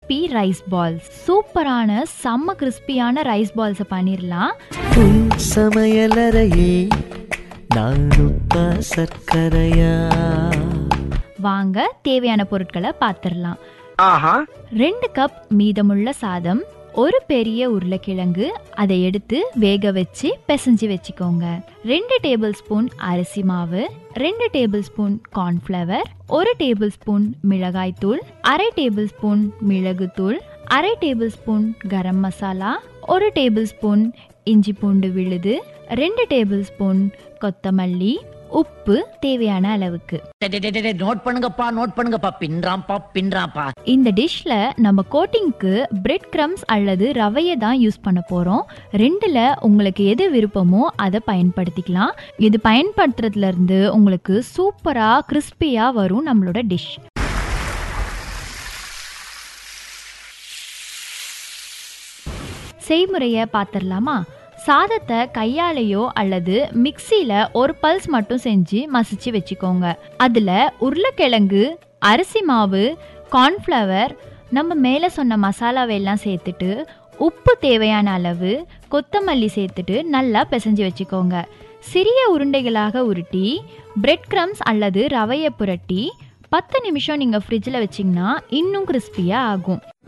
crispy rice balls சூப்பரான செம்ம கிறிஸ்பியான ரைஸ் பால்ஸை பண்ணிடலாம் உன் சமையலறையே நான் உப்பா சர்க்கரையா வாங்க தேவையான பொருட்களை பார்த்துடலாம் ஆஹா ரெண்டு கப் மீதமுள்ள சாதம் ஒரு பெரிய உருளைக்கிழங்கு அதை எடுத்து வேக வச்சு பிசைஞ்சு வச்சுக்கோங்க ரெண்டு டேபிள் ஸ்பூன் அரிசி மாவு ரெண்டு டேபிள் ஸ்பூன் கார்ன்ஃப்ளவர் ஒரு டேபிள் ஸ்பூன் மிளகாய்த்தூள் அரை டேபிள் ஸ்பூன் மிளகுத்தூள் அரை டேபிள் ஸ்பூன் கரம் மசாலா ஒரு டேபிள் ஸ்பூன் இஞ்சி பூண்டு விழுது ரெண்டு டேபிள் ஸ்பூன் கொத்தமல்லி உப்பு தேவையான அளவுக்கு நோட் பண்ணுங்கப்பா நோட் பண்ணுங்கப்பா பின்றாம்பா பின்றாம்பா இந்த டிஷ்ல நம்ம கோட்டிங்க்கு பிரெட் கிரம்ஸ் அல்லது ரவையை தான் யூஸ் பண்ண போறோம் ரெண்டுல உங்களுக்கு எது விருப்பமோ அதை பயன்படுத்திக்கலாம் இது பயன்படுத்துறதுல இருந்து உங்களுக்கு சூப்பரா கிறிஸ்பியா வரும் நம்மளோட டிஷ் செய்முறையை பார்த்துடலாமா சாதத்தை கையாலேயோ அல்லது மிக்சியில் ஒரு பல்ஸ் மட்டும் செஞ்சு மசிச்சு வச்சுக்கோங்க அதில் உருளைக்கிழங்கு அரிசி மாவு கார்ன்ஃப்ளவர் நம்ம மேலே சொன்ன மசாலாவெல்லாம் சேர்த்துட்டு உப்பு தேவையான அளவு கொத்தமல்லி சேர்த்துட்டு நல்லா பிசைஞ்சு வச்சுக்கோங்க சிறிய உருண்டைகளாக உருட்டி பிரெட் கிரம்ஸ் அல்லது ரவையை புரட்டி பத்து நிமிஷம் நீங்கள் ஃப்ரிட்ஜில் வச்சிங்கன்னா இன்னும் கிறிஸ்பியாக ஆகும்